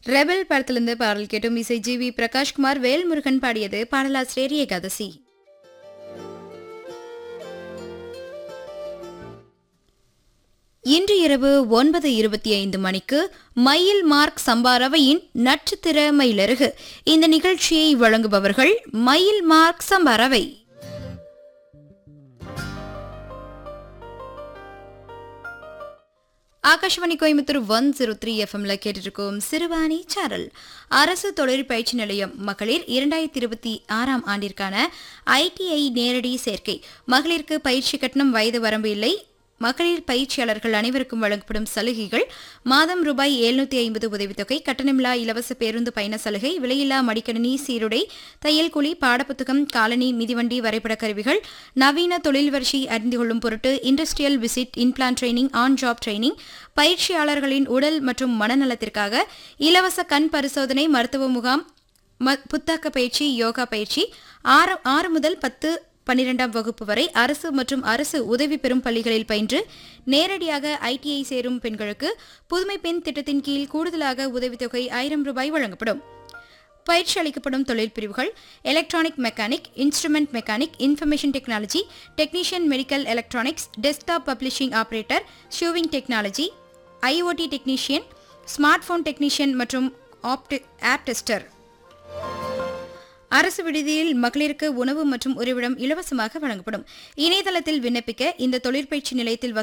rebel படத்திலிருந்து பாடல் கேட்டும் இசை ஜி வி பிரகாஷ்குமார் வேல்முருகன் பாடியது பாடலாசிரியர் ஏகாதசி இன்று இரவு ஒன்பது இருபத்தி ஐந்து மணிக்கு மயில் மார்க் சம்பாரவையின் நட்சத்திர மயிலருகு இந்த நிகழ்ச்சியை வழங்குபவர்கள் மயில் மார்க் சம்பாரவை Akashvani Coimbatore one zero three எஃப்எம்ல கேட்டிருக்கோம் சிறுவாணி சாரல் அரசு தொழிற்பயிற்சி நிலையம் மகளிர் இரண்டாயிரத்தி இருபத்தி ஆறாம் ஆண்டிற்கான ஐடிஐ நேரடி சேர்க்கை மகளிருக்கு பயிற்சி கட்டணம் வயது வரம்பு இல்லை மகளிர் பயிற்சியாளர்கள் அனைவருக்கும் வழங்கப்படும் சலுகைகள் மாதம் ரூபாய் எழுநூத்தி ஐம்பது உதவித்தொகை கட்டணமில்லா இலவச பேருந்து பயண சலுகை விலையில்லா மடிக்கணினி சீருடை தையல் கூலி பாடப்புத்தகம் காலனி மிதிவண்டி வரைபட கருவிகள் நவீன தொழில் வரிசை அறிந்து கொள்ளும் பொருட்டு industrial visit inplant training on job training பயிற்சியாளர்களின் உடல் மற்றும் மனநலத்திற்காக இலவச கண் பரிசோதனை மருத்துவ முகாம் ம- புத்தாக்க பயிற்சி யோகா பயிற்சி ஆறு ஆறு முதல் பத்து பன்னிரெண்டாம் வகுப்பு வரை அரசு மற்றும் அரசு உதவி பெறும் பள்ளிகளில் பயின்று நேரடியாக ஐடிஐ சேரும் பெண்களுக்கு புதுமை பெண் திட்டத்தின் கீழ் கூடுதலாக உதவித்தொகை ஆயிரம் ரூபாய் வழங்கப்படும் பயிற்சி அளிக்கப்படும் தொழில் பிரிவுகள் electronic mechanic instrument mechanic information technology technician medical electronics desktop publishing operator sewing technology IOT technician smart phone technician மற்றும் ஆப்டி ஆப் டெஸ்டர் அரசு விடுதியில் மகளிருக்கு உணவு மற்றும் உறைவிடம் இலவசமாக வழங்கப்படும் இணையதளத்தில் விண்ணப்பிக்க இந்த தொழிற்பயிற்சி நிலையத்தில்